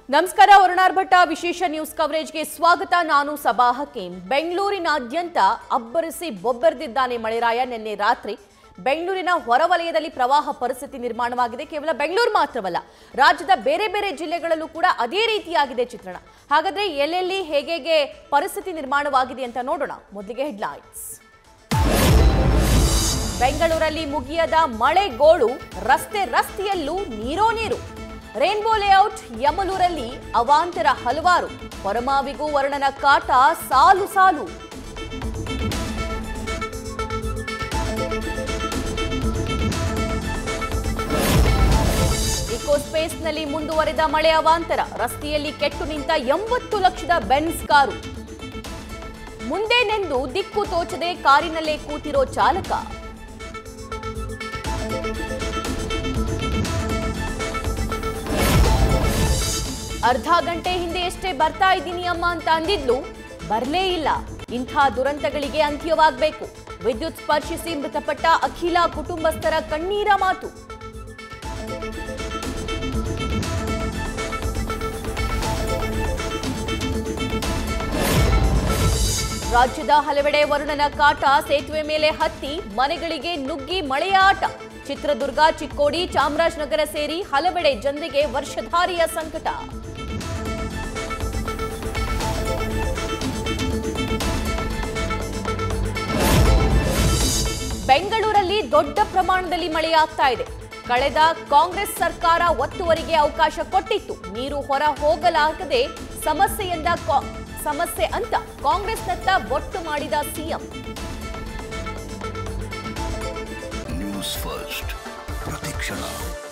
ನಮಸ್ಕಾರ ವರುಣಾರ್ ಭಟ್ಟ ವಿಶೇಷ ನ್ಯೂಸ್ ಕವರೇಜ್ಗೆ ಸ್ವಾಗತ ನಾನು ಸಬಾ ಹಕೀಂ ಬೆಂಗಳೂರಿನಾದ್ಯಂತ ಅಬ್ಬರಿಸಿ ಬೊಬ್ಬೆರೆದಿದ್ದಾನೆ ಮಳೆರಾಯ ನಿನ್ನೆ ರಾತ್ರಿ ಬೆಂಗಳೂರಿನ ಹೊರವಲಯದಲ್ಲಿ ಪ್ರವಾಹ ಪರಿಸ್ಥಿತಿ ನಿರ್ಮಾಣವಾಗಿದೆ ಕೇವಲ ಬೆಂಗಳೂರು ಮಾತ್ರವಲ್ಲ ರಾಜ್ಯದ ಬೇರೆ ಬೇರೆ ಜಿಲ್ಲೆಗಳಲ್ಲೂ ಕೂಡ ಅದೇ ರೀತಿಯಾಗಿದೆ ಚಿತ್ರಣ ಹಾಗಾದ್ರೆ ಎಲ್ಲೆಲ್ಲಿ ಹೇಗೆ ಪರಿಸ್ಥಿತಿ ನಿರ್ಮಾಣವಾಗಿದೆ ಅಂತ ನೋಡೋಣ ಮೊದಲಿಗೆ ಹೆಡ್ಲೈನ್ಸ್ ಬೆಂಗಳೂರಲ್ಲಿ ಮುಗಿಯದ ಮಳೆಗೋಳು ರಸ್ತೆ ರಸ್ತೆಯಲ್ಲೂ ನೀರೋ ನೀರು ರೇನ್ಬೋ ಲೇಔಟ್ ಯಮಲೂರಲ್ಲಿ ಅವಾಂತರ ಹಲವಾರು ಹೊರಮಾವಿಗೂ ವರ್ಣನ ಕಾಟ ಸಾಲು ಸಾಲು ಇಕೋಸ್ಪೇಸ್ನಲ್ಲಿ ಮುಂದುವರೆದ ಮಳೆ ಅವಾಂತರ ರಸ್ತೆಯಲ್ಲಿ ಕೆಟ್ಟು ನಿಂತ ಎಂಬತ್ತು ಲಕ್ಷದ ಬೆನ್ಸ್ ಕಾರು ಮುಂದೆ ನೆಂದು ದಿಕ್ಕು ತೋಚದೆ ಕಾರಿನಲ್ಲೇ ಕೂತಿರೋ ಚಾಲಕ ಅರ್ಧ ಗಂಟೆ ಹಿಂದೆಯಷ್ಟೇ ಬರ್ತಾ ಇದ್ದೀನಿ ಅಮ್ಮ ಅಂತ ಅಂದಿದ್ಲು ಬರ್ಲೇ ಇಲ್ಲ ಇಂಥ ದುರಂತಗಳಿಗೆ ಅಂತ್ಯವಾಗಬೇಕು ವಿದ್ಯುತ್ ಸ್ಪರ್ಶಿಸಿ ಮೃತಪಟ್ಟ ಅಖಿಲ ಕುಟುಂಬಸ್ಥರ ಕಣ್ಣೀರ ಮಾತು ರಾಜ್ಯದ ಹಲವೆಡೆ ವರುಣನ ಕಾಟ ಸೇತುವೆ ಮೇಲೆ ಹತ್ತಿ ಮನೆಗಳಿಗೆ ನುಗ್ಗಿ ಮಳೆಯ ಆಟ ಚಿತ್ರದುರ್ಗ ಚಿಕ್ಕೋಡಿ ಚಾಮರಾಜನಗರ ಸೇರಿ ಹಲವೆಡೆ ಜನರಿಗೆ ವರ್ಷಧಾರಿಯ ಸಂಕಟ ಬೆಂಗಳೂರಲ್ಲಿ ದೊಡ್ಡ ಪ್ರಮಾಣದಲ್ಲಿ ಮಳೆಯಾಗ್ತಾ ಇದೆ ಕಳೆದ ಕಾಂಗ್ರೆಸ್ ಸರ್ಕಾರ ಒತ್ತುವರಿಗೆ ಅವಕಾಶ ಕೊಟ್ಟಿತ್ತು ನೀರು ಹೊರ ಹೋಗಲಾಗದೆ ಸಮಸ್ಯೆಯಿಂದ ಕಾ- ಸಮಸ್ಯೆ ಅಂತ ಕಾಂಗ್ರೆಸ್ನತ್ತ ಒಟ್ಟು ಮಾಡಿದ ಸಿಎಂ ನ್ಯೂಸ್ ಫಸ್ಟ್ ಪ್ರತಿಕ್ಷಣ